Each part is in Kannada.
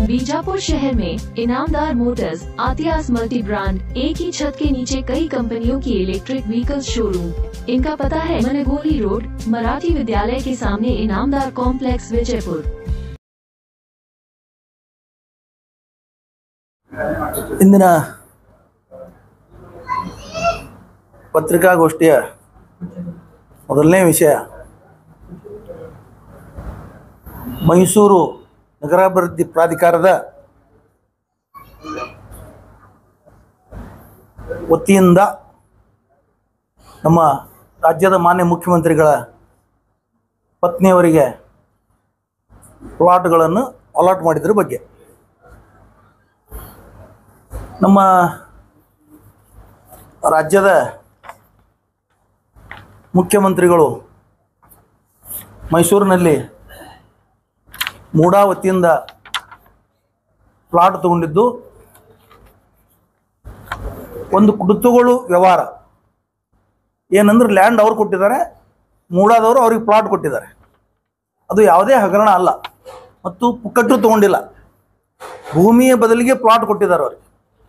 बीजापुर शहर में इनामदार मोटर्स आतियास मल्टी ब्रांड एक ही छत के नीचे कई कंपनियों की इलेक्ट्रिक व्हीकल्स शोरूम इनका पता है मनगोली रोड मराठी विद्यालय के सामने इनामदार कॉम्प्लेक्स विजयपुर ಇಂದಿನ ಪತ್ರಿಕಾಗೋಷ್ಠಿಯ ಮೊದಲನೇ ವಿಷಯ ಮೈಸೂರು ನಗರಾಭಿವೃದ್ಧಿ ಪ್ರಾಧಿಕಾರದ ವತಿಯಿಂದ ನಮ್ಮ ರಾಜ್ಯದ ಮಾನ್ಯ ಮುಖ್ಯಮಂತ್ರಿಗಳ ಪತ್ನಿಯವರಿಗೆ ಪ್ಲಾಟ್ಗಳನ್ನು ಅಲಾಟ್ ಮಾಡಿದ್ರ ಬಗ್ಗೆ ನಮ್ಮ ರಾಜ್ಯದ ಮುಖ್ಯಮಂತ್ರಿಗಳು ಮೈಸೂರಿನಲ್ಲಿ ಮೂಡಾ ವತಿಯಿಂದ ಪ್ಲಾಟ್ ತಗೊಂಡಿದ್ದು ಒಂದು ಕುಡುತುಗಳು ವ್ಯವಹಾರ ಏನಂದ್ರೆ ಲ್ಯಾಂಡ್ ಅವ್ರು ಕೊಟ್ಟಿದ್ದಾರೆ ಮೂಡಾದವರು ಅವ್ರಿಗೆ ಪ್ಲಾಟ್ ಕೊಟ್ಟಿದ್ದಾರೆ ಅದು ಯಾವುದೇ ಹಗರಣ ಅಲ್ಲ ಮತ್ತು ಪುಕ್ಕಟ್ಟು ತಗೊಂಡಿಲ್ಲ ಭೂಮಿಯ ಬದಲಿಗೆ ಪ್ಲಾಟ್ ಕೊಟ್ಟಿದ್ದಾರೆ ಅವ್ರಿಗೆ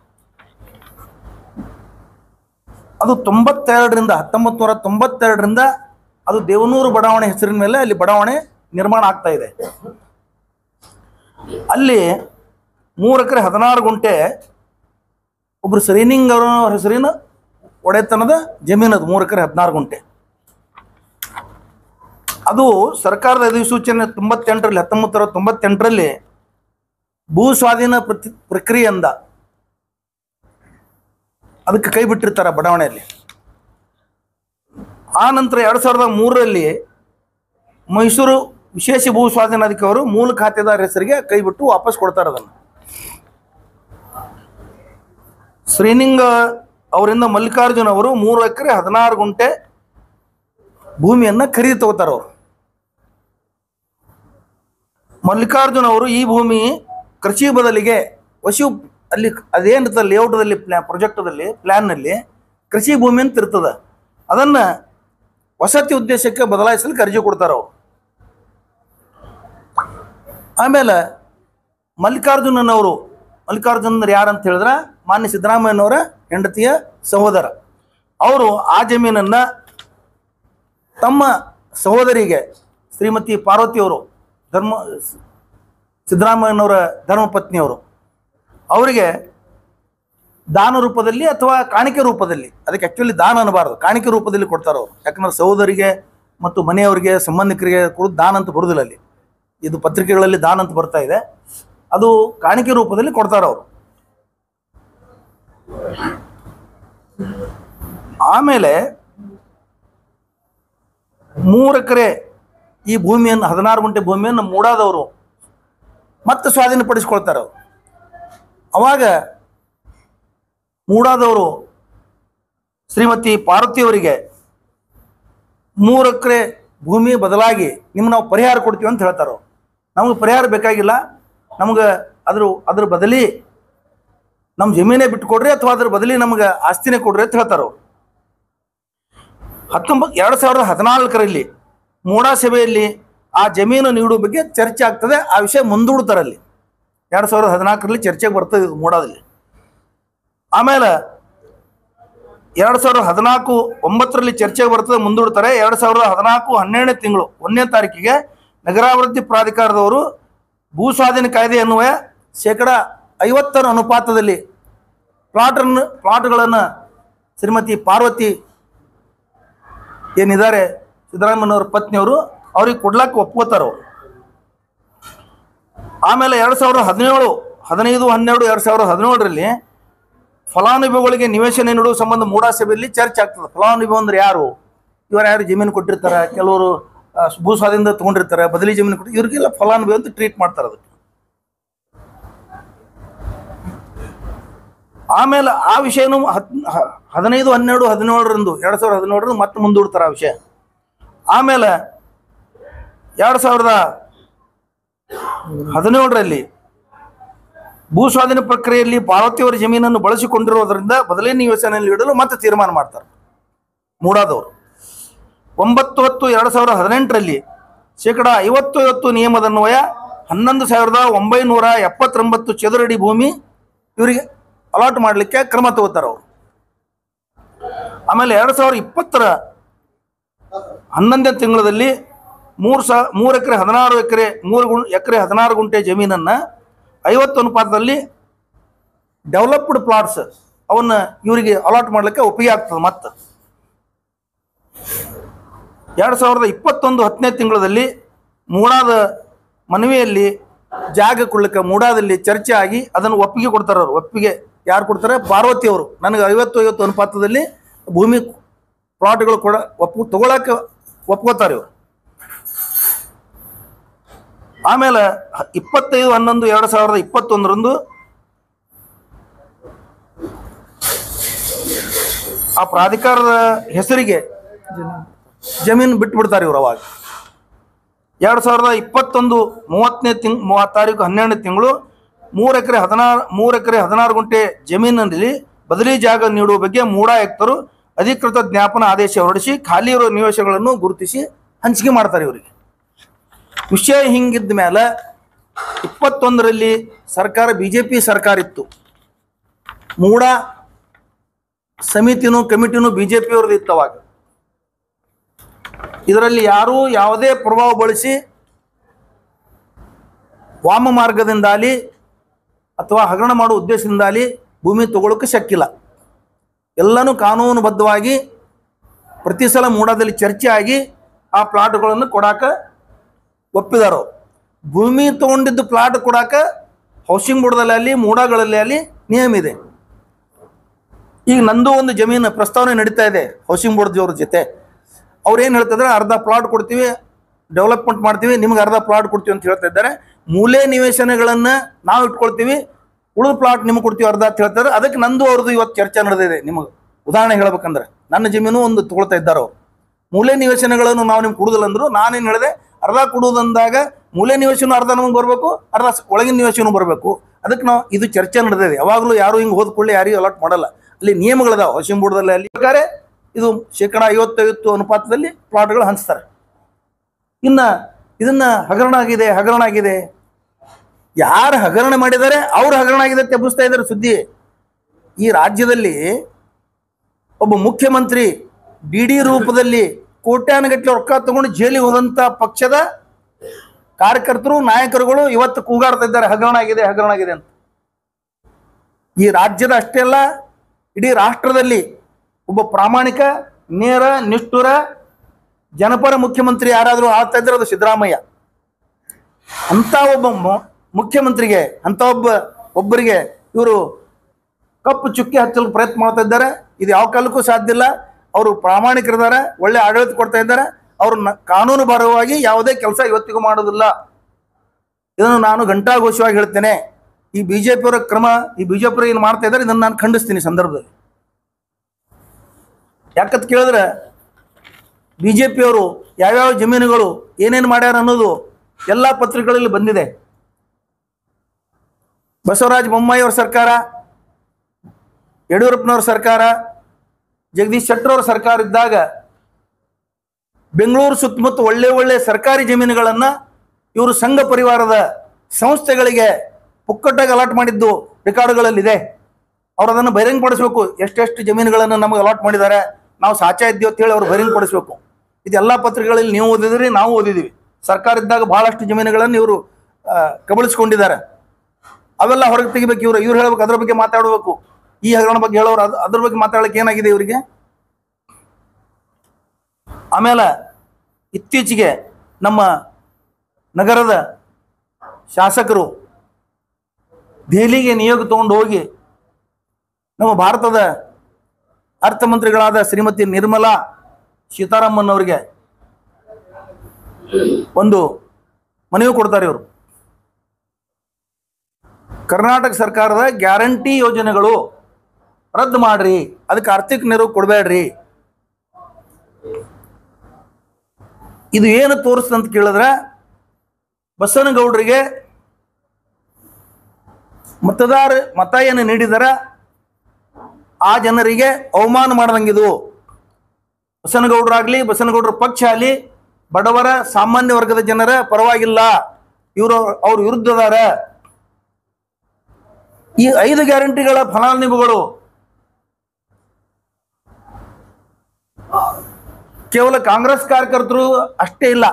ಅದು ತೊಂಬತ್ತೆರಡರಿಂದ ಹತ್ತೊಂಬತ್ತು ನೂರ ತೊಂಬತ್ತೆರಡರಿಂದ ಅದು ದೇವನೂರು ಬಡಾವಣೆ ಹೆಸರಿನ ಮೇಲೆ ಅಲ್ಲಿ ಬಡಾವಣೆ ನಿರ್ಮಾಣ ಆಗ್ತಾ ಇದೆ ಅಲ್ಲಿ ಮೂರು ಎಕರೆ ಹದಿನಾರು ಗುಂಟೆ ಒಬ್ರು ಸರೀನಿಂಗ್ ಅವರ ಹೆಸರಿನ ಒಡೆತನದ ಜಮೀನು ಅದು ಮೂರು ಎಕರೆ ಹದಿನಾರು ಗುಂಟೆ ಅದು ಸರ್ಕಾರದ ಅಧಿಸೂಚನೆ ತೊಂಬತ್ತೆಂಟರಲ್ಲಿ ಹತ್ತೊಂಬತ್ತು ನೂರ ತೊಂಬತ್ತೆಂಟರಲ್ಲಿ ಭೂ ಸ್ವಾಧೀನ ಪ್ರತಿ ಪ್ರಕ್ರಿಯೆಯಿಂದ ಅದಕ್ಕೆ ಕೈ ಬಿಟ್ಟಿರ್ತಾರೆ ಬಡಾವಣೆಯಲ್ಲಿ ಆ ನಂತರ ಎರಡು ಸಾವಿರದ ಮೂರರಲ್ಲಿ ಮೈಸೂರು ವಿಶೇಷ ಭೂ ಸ್ವಾಧೀನಾಧಿಕಾರಿ ಅವರು ಮೂಲ ಖಾತೆದಾರ ಹೆಸರಿಗೆ ಕೈ ಬಿಟ್ಟು ವಾಪಸ್ ಕೊಡ್ತಾರೆ ಅದನ್ನು ಶ್ರೀನಿಂಗ ಅವರಿಂದ ಮಲ್ಲಿಕಾರ್ಜುನ್ ಅವರು ಮೂರು ಎಕರೆ ಹದಿನಾರು ಗುಂಟೆ ಭೂಮಿಯನ್ನು ಖರೀದಿ ತಗೋತಾರೆ ಅವರು ಮಲ್ಲಿಕಾರ್ಜುನ್ ಅವರು ಈ ಭೂಮಿ ಕೃಷಿ ಬದಲಿಗೆ ವಶು ಅಲ್ಲಿ ಅದೇನಿರ್ತದೆ ಲೇಔಟದಲ್ಲಿ ಪ್ಲಾ ಪ್ರಾಜೆಕ್ಟದಲ್ಲಿ ಪ್ಲ್ಯಾನ್ನಲ್ಲಿ ಕೃಷಿ ಭೂಮಿ ಅಂತ ಇರ್ತದೆ ಅದನ್ನು ವಸತಿ ಉದ್ದೇಶಕ್ಕೆ ಬದಲಾಯಿಸಲಿಕ್ಕೆ ಅರ್ಜಿ ಕೊಡ್ತಾರೆ ಅವರು ಆಮೇಲೆ ಮಲ್ಲಿಕಾರ್ಜುನನವರು ಮಲ್ಲಿಕಾರ್ಜುನರು ಯಾರು ಅಂತ ಹೇಳಿದ್ರೆ ಮಾನ್ಯ ಸಿದ್ದರಾಮಯ್ಯನವರ ಹೆಂಡತಿಯ ಸಹೋದರ ಅವರು ಆ ಜಮೀನನ್ನು ತಮ್ಮ ಸಹೋದರಿಗೆ ಶ್ರೀಮತಿ ಪಾರ್ವತಿಯವರು ಧರ್ಮ ಸಿದ್ದರಾಮಯ್ಯನವರ ಧರ್ಮಪತ್ನಿಯವರು ಅವರಿಗೆ ದಾನ ರೂಪದಲ್ಲಿ ಅಥವಾ ಕಾಣಿಕೆ ರೂಪದಲ್ಲಿ ಅದಕ್ಕೆ ಆ್ಯಕ್ಚುಲಿ ದಾನ ಅನ್ನಬಾರ್ದು ಕಾಣಿಕೆ ರೂಪದಲ್ಲಿ ಕೊಡ್ತಾರೆ ಅವರು ಯಾಕಂದ್ರೆ ಸಹೋದರಿಗೆ ಮತ್ತು ಮನೆಯವರಿಗೆ ಸಂಬಂಧಿಕರಿಗೆ ಕೂಡ ದಾನ ಅಂತ ಬರೋದಿಲ್ಲ ಅಲ್ಲಿ ಇದು ಪತ್ರಿಕೆಗಳಲ್ಲಿ ದಾನ ಅಂತ ಬರ್ತಾ ಇದೆ ಅದು ಕಾಣಿಕೆ ರೂಪದಲ್ಲಿ ಕೊಡ್ತಾರೆ ಅವರು ಆಮೇಲೆ ಮೂರು ಎಕರೆ ಈ ಭೂಮಿಯನ್ನು ಹದಿನಾರು ಗುಂಟೆ ಭೂಮಿಯನ್ನು ಮೂಡಾದವರು ಮತ್ತೆ ಸ್ವಾಧೀನಪಡಿಸ್ಕೊಳ್ತಾರೆ ಅವರು ಅವಾಗ ಮೂಡಾದವರು ಶ್ರೀಮತಿ ಪಾರ್ವತಿಯವರಿಗೆ ಮೂರು ಎಕರೆ ಭೂಮಿ ಬದಲಾಗಿ ನಿಮ್ಗೆ ನಾವು ಪರಿಹಾರ ಕೊಡ್ತೀವಿ ಅಂತ ಹೇಳ್ತಾರೆ ಅವ್ರು. ನಮಗೆ ಪರಿಹಾರ ಬೇಕಾಗಿಲ್ಲ ನಮ್ಗೆ ಅದ್ರ ಅದ್ರ ಬದಲಿ ನಮ್ಮ ಜಮೀನೇ ಬಿಟ್ಟುಕೊಡ್ರಿ ಅಥವಾ ಅದ್ರ ಬದಲಿ ನಮ್ಗೆ ಆಸ್ತಿನೇ ಕೊಡ್ರಿ ಅಂತ ಹೇಳ್ತಾರೆ ಅವ್ರು. ಹತ್ತೊಂಬತ್ತು ಎರಡು ಸಾವಿರದ ಹದಿನಾಲ್ಕರಲ್ಲಿ ಮೂಡಾ ಸಭೆಯಲ್ಲಿ ಆ ಜಮೀನು ನೀಡುವ ಬಗ್ಗೆ ಚರ್ಚೆ ಆಗ್ತದೆ ಆ ವಿಷಯ ಮುಂದೂಡ್ತಾರೆ ಅಲ್ಲಿ ಎರಡು ಸಾವಿರದ ಹದಿನಾಲ್ಕರಲ್ಲಿ ಚರ್ಚೆಗೆ ಬರ್ತದೆ ಇದು ಮೂಡಾದಲ್ಲಿ ಆಮೇಲೆ ಎರಡು ಸಾವಿರದ ಹದಿನಾಲ್ಕು ಒಂಬತ್ತರಲ್ಲಿ ಚರ್ಚೆಗೆ ಬರ್ತದೆ ಮುಂದೂಡ್ತಾರೆ ಎರಡು ಸಾವಿರದ ಹದಿನಾಲ್ಕು ಹನ್ನೆರಡನೇ ತಿಂಗಳು ಒಂದನೇ ತಾರೀಕಿಗೆ ನಗರಾಭಿವೃದ್ಧಿ ಪ್ರಾಧಿಕಾರದವರು ಭೂ ಸ್ವಾಧೀನ ಕಾಯ್ದೆ ಎನ್ನುವ ಶೇಕಡ ಐವತ್ತರ ಅನುಪಾತದಲ್ಲಿ ಪ್ಲಾಟನ್ನು ಪ್ಲಾಟ್ಗಳನ್ನು ಶ್ರೀಮತಿ ಪಾರ್ವತಿ ಏನಿದ್ದಾರೆ ಸಿದ್ದರಾಮಯ್ಯನವ್ರ ಪತ್ನಿಯವರು ಅವ್ರಿಗೆ ಕೊಡ್ಲಾಕ ಒಪ್ಕೋತಾರೆ ಅವ್ರು. ಆಮೇಲೆ ಎರಡು ಸಾವಿರದ ಹದಿನೇಳು ಹದಿನೈದು ಹನ್ನೆರಡು ಎರಡು ಸಾವಿರದ ಹದಿನೇಳರಲ್ಲಿ ಫಲಾನುಭವಿಗಳಿಗೆ ನಿವೇಶನ ನೀಡುವ ಸಂಬಂಧ ಮೂಡಾ ಸಭೆಯಲ್ಲಿ ಚರ್ಚೆ ಆಗ್ತದೆ ಫಲಾನುಭವಿ ಅಂದ್ರೆ ಯಾರು ಇವರು ಯಾರು ಜಮೀನು ಕೊಟ್ಟಿರ್ತಾರೆ ಕೆಲವರು ಆ, ಭೂ ಸ್ವಾಧೀನದ ತಗೊಂಡಿರ್ತಾರೆ ಬದಲಿ ಜಮೀನು ಕೊಟ್ಟು ಇವ್ರಿಗೆಲ್ಲ ಫಲಾನುಭವಿ ಅಂತ ಟ್ರೀಟ್ ಮಾಡ್ತಾರೆ ಅದಕ್ಕೆ ಆಮೇಲೆ ಆ ವಿಷಯನೂ ಹತ್ ಹ- ಹದಿನೈದು ಹನ್ನೆರಡು ಹದಿನೇಳರಂದು ಎರಡು ಸಾವಿರದ ಹದಿನೇಳರಂದು ಮತ್ತೆ ಮುಂದೂಡ್ತಾರೆ ಆ ವಿಷಯ ಆಮೇಲೆ ಎರಡು ಸಾವಿರದ ಹದಿನೇಳರಲ್ಲಿ ಭೂ ಸ್ವಾಧೀನ ಪ್ರಕ್ರಿಯೆಯಲ್ಲಿ ಪಾರ್ವತಿಯವರ ಜಮೀನನ್ನು ಬಳಸಿಕೊಂಡಿರುವುದರಿಂದ ಬದಲೇ ನಿವೇಶನಲ್ಲಿ ಇಡಲು ಮತ್ತೆ ತೀರ್ಮಾನ ಮಾಡ್ತಾರೆ ಮೂಡಾದವರು ಒಂಬತ್ತು ಹತ್ತು ಎರಡು ಸಾವಿರದ ಹದಿನೆಂಟರಲ್ಲಿ ಶೇಕಡ ಐವತ್ತು ಐವತ್ತು ನಿಯಮದನ್ವಯ ಹನ್ನೊಂದು ಸಾವಿರದ ಒಂಬೈನೂರ ಎಪ್ಪತ್ತೊಂಬತ್ತು ಚದುರಡಿ ಭೂಮಿ ಇವರಿಗೆ ಅಲಾಟ್ ಮಾಡಲಿಕ್ಕೆ ಕ್ರಮ ತಗೋತಾರೆ ಅವರು ಆಮೇಲೆ ಎರಡು ಸಾವಿರದ ಇಪ್ಪತ್ತರ ಹನ್ನೊಂದನೇ ತಿಂಗಳಲ್ಲಿ ಮೂರು ಸಾ ಮೂರು ಎಕರೆ ಹದಿನಾರು ಎಕರೆ ಮೂರು ಗುಂ ಎಕರೆ ಹದಿನಾರು ಗುಂಟೆ ಜಮೀನನ್ನು ಐವತ್ತು ಅನುಪಾತದಲ್ಲಿ ಡೆವಲಪ್ಡ್ ಪ್ಲಾಟ್ಸ್ ಅವನ್ನ ಇವರಿಗೆ ಅಲಾಟ್ ಮಾಡಲಿಕ್ಕೆ ಒಪ್ಪಿಗೆ ಆಗ್ತದೆ ಮತ್ತೆ ಎರಡು ಸಾವಿರದ ಇಪ್ಪತ್ತೊಂದು ಹತ್ತನೇ ತಿಂಗಳಲ್ಲಿ ಮೂಡಾದ ಮನವಿಯಲ್ಲಿ ಜಾಗ ಕೊಡ್ಲಿಕ್ಕೆ ಮೂಡಾದಲ್ಲಿ ಚರ್ಚೆ ಆಗಿ ಅದನ್ನು ಒಪ್ಪಿಗೆ ಕೊಡ್ತಾರೆ ಅವರು ಒಪ್ಪಿಗೆ ಯಾರು ಕೊಡ್ತಾರೆ ಪಾರ್ವತಿ ಅವರು ನನಗೆ ಐವತ್ತು ಐವತ್ತು ಅನುಪಾತದಲ್ಲಿ ಭೂಮಿ ಪ್ಲಾಟ್ಗಳು ಕೊಡ ಒಪ್ಪು ತಗೊಳಕ್ಕೆ ಒಪ್ಕೋತಾರೆ ಇವರು ಆಮೇಲೆ ಹ- ಇಪ್ಪತ್ತೈದು ಹನ್ನೊಂದು ಎರಡು ಸಾವಿರದ ಇಪ್ಪತ್ತೊಂದರಂದು ಆ ಪ್ರಾಧಿಕಾರದ ಹೆಸರಿಗೆ ಜಮೀನು ಬಿಟ್ಬಿಡ್ತಾರೆ ಇವರು ಅವಾಗ ಎರಡು ಸಾವಿರದ ಇಪ್ಪತ್ತೊಂದು ಮೂವತ್ತನೇ ತಿಂಗ್ ಮೂವತ್ತು ತಾರೀಕು ಹನ್ನೆರಡನೇ ತಿಂಗಳು ಮೂರು ಎಕರೆ ಹದಿನಾರು ಮೂರು ಎಕರೆ ಹದಿನಾರು ಗುಂಟೆ ಜಮೀನಿನಲ್ಲಿ ಬದಲಿ ಜಾಗ ನೀಡುವ ಬಗ್ಗೆ ಮೂಡ ಆಯುಕ್ತರು ಅಧಿಕೃತ ಜ್ಞಾಪನ ಆದೇಶ ಹೊರಡಿಸಿ ಖಾಲಿ ಇರುವ ನಿವೇಶಗಳನ್ನು ಗುರುತಿಸಿ ಹಂಚಿಕೆ ಮಾಡ್ತಾರೆ ಇವರಿಗೆ ವಿಷಯ ಹಿಂಗಿದ್ದ ಮೇಲೆ ಇಪ್ಪತ್ತೊಂದರಲ್ಲಿ ಸರ್ಕಾರ ಬಿ ಜೆ ಪಿ ಸರ್ಕಾರ ಇತ್ತು ಮೂಡ ಸಮಿತಿನೂ ಕಮಿಟಿನೂ ಬಿ ಜೆ ಪಿಯವ್ರದ್ದು ಇತ್ತು ಅವಾಗ ಇದರಲ್ಲಿ ಯಾರೂ ಯಾವುದೇ ಪ್ರಭಾವ ಬಳಸಿ ವಾಮ ಮಾರ್ಗದಿಂದಾಲಿ ಅಥವಾ ಹಗರಣ ಮಾಡುವ ಉದ್ದೇಶದಿಂದಾಲಿ ಭೂಮಿ ತಗೊಳ್ಳೋಕೆ ಶಕ್ಕಿಲ್ಲ ಎಲ್ಲನೂ ಕಾನೂನುಬದ್ಧವಾಗಿ ಪ್ರತಿ ಸಲ ಮೂಡಾದಲ್ಲಿ ಚರ್ಚೆ ಆಗಿ ಆ ಪ್ಲಾಟ್ಗಳನ್ನು ಕೊಡಾಕ ಒಪ್ಪಿದಾರು ಭೂಮಿ ತಗೊಂಡಿದ್ದು ಪ್ಲಾಟ್ ಕೊಡಾಕ ಹೌಸಿಂಗ್ ಬೋರ್ಡ್ದಲ್ಲಿ ಅಲ್ಲಿ ಮೂಡಾಗಳಲ್ಲಿ ಅಲ್ಲಿ ನಿಯಮ ಇದೆ ಈಗ ನಂದು ಒಂದು ಜಮೀನು ಪ್ರಸ್ತಾವನೆ ನಡೀತಾ ಇದೆ ಹೌಸಿಂಗ್ ಬೋರ್ಡ್ ಅವ್ರ ಜೊತೆ ಅವ್ರು ಏನು ಹೇಳ್ತಿದ್ರೆ ಅರ್ಧ ಪ್ಲಾಟ್ ಕೊಡ್ತೀವಿ ಡೆವಲಪ್ಮೆಂಟ್ ಮಾಡ್ತೀವಿ ನಿಮ್ಗೆ ಅರ್ಧ ಪ್ಲಾಟ್ ಕೊಡ್ತೀವಿ ಅಂತ ಹೇಳ್ತಾ ಇದ್ದಾರೆ ಮೂಲೆ ನಿವೇಶನಗಳನ್ನು ನಾವು ಇಟ್ಕೊಳ್ತೀವಿ ಉಳಿದ ಪ್ಲಾಟ್ ನಿಮ್ಗೆ ಕೊಡ್ತೀವಿ ಅರ್ಧ ಅಂತ ಹೇಳ್ತಾರೆ ಅದಕ್ಕೆ ನಂದು ಅವ್ರದ್ದು ಇವತ್ತು ಚರ್ಚೆ ನಡೆದಿದೆ ನಿಮಗೆ ಉದಾಹರಣೆ ಹೇಳ್ಬೇಕಂದ್ರೆ ನನ್ನ ಜಮೀನು ಒಂದು ತಗೊಳ್ತಾ ಇದ್ದಾರೆ ಅವರು ಮೂಲೆ ನಿವೇಶನಗಳನ್ನು ನಾವು ನಿಮ್ಗೆ ಕೊಡುದಿಲ್ಲ ಅಂದ್ರು ನಾನೇನು ಹೇಳಿದೆ ಅರ್ಧ ಕೊಡುವುದಂದಾಗ ಮೂಲೆ ನಿವೇಶನ ಅರ್ಧ ನಮಗೆ ಬರಬೇಕು ಅರ್ಧ ಸ- ಒಳಗಿನ ನಿವೇಶನ ಬರಬೇಕು ಅದಕ್ಕೆ ನಾವು ಇದು ಚರ್ಚೆ ನಡೆದಿದೆ ಯಾವಾಗಲೂ ಯಾರು ಹಿಂಗೆ ಹೋದ್ಕೊಳ್ಳಿ ಯಾರಿಗೂ ಅಲಾಟ್ ಮಾಡಲ್ಲ ಅಲ್ಲಿ ನಿಯಮಗಳಿದಾವೆ ಹೌಸಿಂಗ್ ಬೋರ್ಡ್ದಲ್ಲಿ ಅಲ್ಲಿ ಪ್ರಕಾರ ಇದು ಶೇಕಡ ಐವತ್ತೈವತ್ತು ಅನುಪಾತದಲ್ಲಿ ಪ್ಲಾಟ್ಗಳು ಹಂಚ್ತಾರೆ ಇನ್ನ ಇದನ್ನ ಹಗರಣ ಆಗಿದೆ ಹಗರಣ ಆಗಿದೆ ಯಾರು ಹಗರಣ ಮಾಡಿದ್ದಾರೆ ಅವ್ರು ಹಗರಣ ಆಗಿದೆ ಅಂತ ಎಬ್ಬಿಸ್ತಾ ಇದ್ದಾರೆ ಸುದ್ದಿ ಈ ರಾಜ್ಯದಲ್ಲಿ ಒಬ್ಬ ಮುಖ್ಯಮಂತ್ರಿ ಡಿ ಡಿ ರೂಪದಲ್ಲಿ ಕೋಟ್ಯಾನುಗಟ್ಟಲೆ ರೊಕ್ಕ ತಗೊಂಡು ಜೈಲಿಗೆ ಹೋದಂತ ಪಕ್ಷದ ಕಾರ್ಯಕರ್ತರು ನಾಯಕರುಗಳು ಇವತ್ತು ಕೂಗಾಡ್ತಾ ಇದ್ದಾರೆ ಹಗರಣ ಆಗಿದೆ ಹಗರಣ ಆಗಿದೆ ಅಂತ ಈ ರಾಜ್ಯದ ಅಷ್ಟೇ ಅಲ್ಲ ಇಡೀ ರಾಷ್ಟ್ರದಲ್ಲಿ ಒಬ್ಬ ಪ್ರಾಮಾಣಿಕ ನೇರ ನಿಷ್ಠುರ ಜನಪರ ಮುಖ್ಯಮಂತ್ರಿ ಯಾರಾದರೂ ಆಳ್ತಾ ಇದ್ರೆ ಅದು ಸಿದ್ದರಾಮಯ್ಯ ಅಂತ ಒಬ್ಬ ಮು- ಮುಖ್ಯಮಂತ್ರಿಗೆ ಅಂತ ಒಬ್ಬ ಒಬ್ಬರಿಗೆ ಇವರು ಕಪ್ಪು ಚುಕ್ಕಿ ಹಚ್ಚಲು ಪ್ರಯತ್ನ ಮಾಡ್ತಾ ಇದ್ದಾರೆ ಇದು ಯಾವ ಕಾಲಕ್ಕೂ ಸಾಧ್ಯ ಇಲ್ಲ ಅವರು ಪ್ರಾಮಾಣಿಕರಿದ್ದಾರೆ ಒಳ್ಳೆ ಆಡಳಿತ ಕೊಡ್ತಾ ಇದ್ದಾರೆ ಅವರು ನ- ಕಾನೂನು ಬರವಾಗಿ ಯಾವುದೇ ಕೆಲಸ ಇವತ್ತಿಗೂ ಮಾಡೋದಿಲ್ಲ ಇದನ್ನು ನಾನು ಘಂಟಾಘೋಷವಾಗಿ ಹೇಳ್ತೇನೆ ಈ ಬಿಜೆಪಿಯವರ ಕ್ರಮ ಈ ಬಿಜೆಪಿ ಏನು ಮಾಡ್ತಾ ಇದ್ದಾರೆ ಇದನ್ನು ನಾನು ಖಂಡಿಸ್ತೀನಿ ಈ ಸಂದರ್ಭದಲ್ಲಿ ಯಾಕಂತ ಕೇಳಿದ್ರೆ ಬಿ ಜೆ ಪಿಯವರು ಯಾವ್ಯಾವ ಜಮೀನುಗಳು ಏನೇನು ಮಾಡ್ಯಾರ ಅನ್ನೋದು ಎಲ್ಲ ಪತ್ರಿಕೆಗಳಲ್ಲಿ ಬಂದಿದೆ ಬಸವರಾಜ ಬೊಮ್ಮಾಯಿ ಅವ್ರ ಸರ್ಕಾರ ಯಡಿಯೂರಪ್ಪನವ್ರ ಸರ್ಕಾರ ಜಗದೀಶ್ ಶೆಟ್ಟರ್ ಅವ್ರ ಸರ್ಕಾರ ಇದ್ದಾಗ ಬೆಂಗಳೂರು ಸುತ್ತಮುತ್ತ ಒಳ್ಳೆ ಒಳ್ಳೆ ಸರ್ಕಾರಿ ಜಮೀನುಗಳನ್ನು ಇವರು ಸಂಘ ಪರಿವಾರದ ಸಂಸ್ಥೆಗಳಿಗೆ ಪುಕ್ಕಟ್ಟಾಗಿ ಅಲಾಟ್ ಮಾಡಿದ್ದು ರೆಕಾರ್ಡ್ಗಳಲ್ಲಿದೆ ಅವ್ರು ಅದನ್ನು ಬಹಿರಂಗಪಡಿಸ್ಬೇಕು ಎಷ್ಟೆಷ್ಟು ಜಮೀನುಗಳನ್ನು ನಮಗೆ ಅಲಾಟ್ ಮಾಡಿದ್ದಾರೆ ನಾವು ಸಾಚಾ ಇದ್ದೀವಿ ಅಂತ ಹೇಳಿ ಅವ್ರು ಬಹಿರಂಗಪಡಿಸ್ಬೇಕು ಇದೆಲ್ಲ ಪತ್ರಿಕೆಗಳಲ್ಲಿ ನೀವು ಓದಿದ್ರಿ ನಾವು ಓದಿದ್ದೀವಿ ಸರ್ಕಾರ ಇದ್ದಾಗ ಬಹಳಷ್ಟು ಜಮೀನುಗಳನ್ನು ಇವರು ಆ, ಕಬಳಿಸ್ಕೊಂಡಿದ್ದಾರೆ ಅವೆಲ್ಲ ಹೊರಗೆ ತೆಗಿಬೇಕು ಇವರು ಇವ್ರು ಹೇಳ್ಬೇಕು ಅದ್ರ ಬಗ್ಗೆ ಮಾತಾಡಬೇಕು ಈ ಹಗರಣ ಬಗ್ಗೆ ಹೇಳೋರು ಅದು ಅದ್ರ ಬಗ್ಗೆ ಮಾತಾಡಲಿಕ್ಕೆ ಏನಾಗಿದೆ ಇವರಿಗೆ ಆಮೇಲೆ ಇತ್ತೀಚೆಗೆ ನಮ್ಮ ನಗರದ ಶಾಸಕರು ದೆಹಲಿಗೆ ನಿಯೋಗ ತಗೊಂಡು ಹೋಗಿ ನಮ್ಮ ಭಾರತದ ಅರ್ಥಮಂತ್ರಿಗಳಾದ ಶ್ರೀಮತಿ ನಿರ್ಮಲಾ ಸೀತಾರಾಮನ್ ಅವರಿಗೆ ಒಂದು ಮನವಿ ಕೊಡ್ತಾರೆ ಇವರು ಕರ್ನಾಟಕ ಸರ್ಕಾರದ ಗ್ಯಾರಂಟಿ ಯೋಜನೆಗಳು ರದ್ದು ಮಾಡ್ರಿ ಅದಕ್ಕೆ ಆರ್ಥಿಕ ನೆರವು ಕೊಡಬೇಡ್ರಿ ಇದು ಏನು ತೋರಿಸ್ತಂತ ಅಂತ ಕೇಳಿದ್ರೆ ಬಸವನಗೌಡರಿಗೆ ಮತದಾರ ಮತ ಏನು ನೀಡಿದಾರ ಆ ಜನರಿಗೆ ಅವಮಾನ ಮಾಡ್ದಂಗಿದು ಬಸವನಗೌಡರಾಗ್ಲಿ ಬಸವನಗೌಡರ ಪಕ್ಷ ಆಗಲಿ ಬಡವರ ಸಾಮಾನ್ಯ ವರ್ಗದ ಜನರ ಪರವಾಗಿಲ್ಲ ಇವರು ಅವ್ರ ವಿರುದ್ಧ ಅದಾರ ಈ ಐದು ಗ್ಯಾರಂಟಿಗಳ ಫಲಾನುಭವಿಗಳು ಕೇವಲ ಕಾಂಗ್ರೆಸ್ ಕಾರ್ಯಕರ್ತರು ಅಷ್ಟೇ ಇಲ್ಲ